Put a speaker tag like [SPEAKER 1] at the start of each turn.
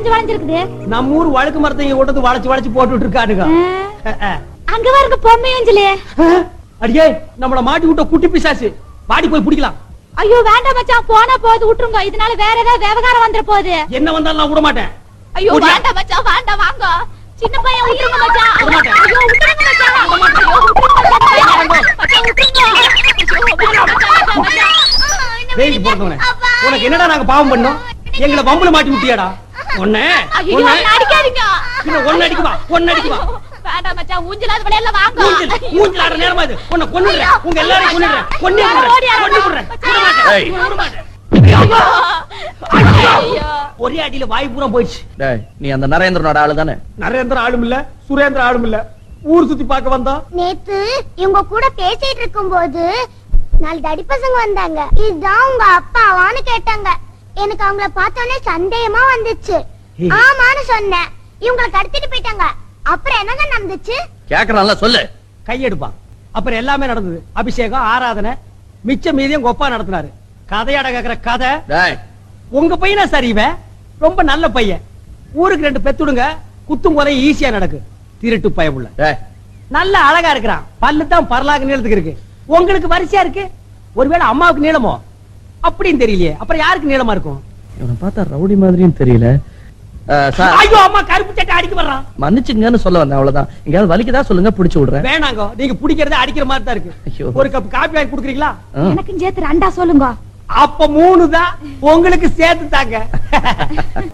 [SPEAKER 1] வளைஞ்சு வளைஞ்சிருக்குது
[SPEAKER 2] நம்ம ஊர் வழுக்கு மரத்தை இங்க கொண்டு வந்து வளைச்சு வளைச்சு போட்டுட்டு இருக்கானுங்க
[SPEAKER 1] ஆ,
[SPEAKER 2] அஹ், அஹ்.
[SPEAKER 1] அங்க பாருங்க பொம்மை அஞ்சலி
[SPEAKER 2] அஹ், அடியே நம்மள மாட்டி விட்ட குட்டி பிசாசு வாடி போய் பிடிக்கலாம்
[SPEAKER 1] ஐயோ வேண்டாம் மச்சான் போனா போகுது விட்டுருங்க இதனால வேற ஏதாவது விவகாரம் வந்துட போகுது
[SPEAKER 2] என்ன வந்தாலும் நான் விட மாட்டேன்
[SPEAKER 1] ஐயோ
[SPEAKER 2] விட்றா.
[SPEAKER 1] வேண்டாம் மச்சான் வேண்டாம் வாங்க சின்ன பையன் விட்டுருங்க மச்சான்
[SPEAKER 2] விட மாட்டேன்.
[SPEAKER 1] ஐயோ விட்டுருங்க மச்சான் ஐயோ விட்டுருங்க மச்சான் மச்சான் விட்டுருங்க ஐயோ, மச்சான், மச்சான், மச்சான்.
[SPEAKER 2] வேலைக்கு போறவனே உனக்கு என்னடா நாங்க பாவம் பண்ணோம் எங்களை பம்புல மாட்டி விட்டியாடா ஒண்ணு
[SPEAKER 1] ஐயோ
[SPEAKER 2] ஒண்ணு
[SPEAKER 1] அவனை அடிக்காதீங்க
[SPEAKER 2] பின்ன ஒண்ணு அடிக்குவா ஒண்ணு அடிக்குவா
[SPEAKER 1] வேண்டாம் மச்சான் ஊஞ்சலாவது விளையாடல வாங்க
[SPEAKER 2] ஊஞ்சல் ஊஞ்சல் ஆடுற நேரமா இது உன்னை கொன்னுடுறேன் உங்க எல்லாரையும் கொன்னுடுறேன் கொன்னே விடுறேன் கொன்னு விடுறேன் விட மாட்டேன்
[SPEAKER 3] ஏய்.
[SPEAKER 2] விட மாட்டேன்
[SPEAKER 1] ஐயோ
[SPEAKER 2] ஒரே அடியில வாய் பூரா போயிடுச்சு
[SPEAKER 3] டேய் நீ அந்த நரேந்திரனோட ஆளு தானே
[SPEAKER 2] நரேந்திர ஆளும் இல்ல சுரேந்திர ஆளும் இல்ல ஊர் சுத்தி பார்க்க வந்தா
[SPEAKER 4] நேத்து இவங்க கூட பேசிட்டு இருக்கும்போது நாலு தடி பசங்க வந்தாங்க இதுதான் உங்க அப்பாவான்னு கேட்டாங்க எனக்கு அவங்கள பார்த்தோன்னே சந்தேகமா வந்துச்சு
[SPEAKER 2] ஏய்.
[SPEAKER 4] ஆமான்னு சொன்னேன் இவங்களை கடத்திட்டு போயிட்டாங்க அப்புறம் என்னங்க நடந்துச்சு
[SPEAKER 3] கேக்குறான்ல சொல்லு
[SPEAKER 2] கையெடுப்பான் அப்புறம் எல்லாமே நடந்தது அபிஷேகம் ஆராதனை மிச்ச மீதியும் கொப்பா நடத்தினாரு கதையாட கேக்குற கதை
[SPEAKER 3] டேய்
[SPEAKER 2] உங்க பையனா சரி இவன் ரொம்ப நல்ல பையன் ஊருக்கு ரெண்டு பெத்துடுங்க குத்தும் போதே ஈஸியா நடக்கு திருட்டு பயமுள்ள
[SPEAKER 3] டேய்
[SPEAKER 2] நல்ல அழகா இருக்கிறான் பல்லு தான் பரலாக நீளத்துக்கு இருக்கு உங்களுக்கு வரிசையா இருக்கு ஒருவேளை அம்மாவுக்கு நீளமோ அப்படின்னு தெரியலையே அப்புறம் யாருக்கு நீளமா இருக்கும்
[SPEAKER 3] இவனை பார்த்தா ரவுடி மாதிரியும் தெரியல அஹ், சார்
[SPEAKER 2] ஐயோ அம்மா கருப்பு சட்டை அடிக்க வர்றான்
[SPEAKER 3] மன்னிச்சுங்கன்னு சொல்ல வந்தேன் அவ்வளவுதான் எங்கேயாவது வலிக்குதா சொல்லுங்க புடிச்சு விடுறேன்
[SPEAKER 2] வேணாங்க நீங்க பிடிக்கிறத அடிக்கிற மாதிரி தான் இருக்கு
[SPEAKER 3] ஐயோ.
[SPEAKER 2] ஒரு கப் காப்பி வாங்கி குடுக்குறீங்களா
[SPEAKER 3] ஆ.
[SPEAKER 1] எனக்கும் சேர்த்து ரெண்டா சொல்லுங்க
[SPEAKER 2] அப்ப மூணு தான் உங்களுக்கு சேர்த்து தாங்க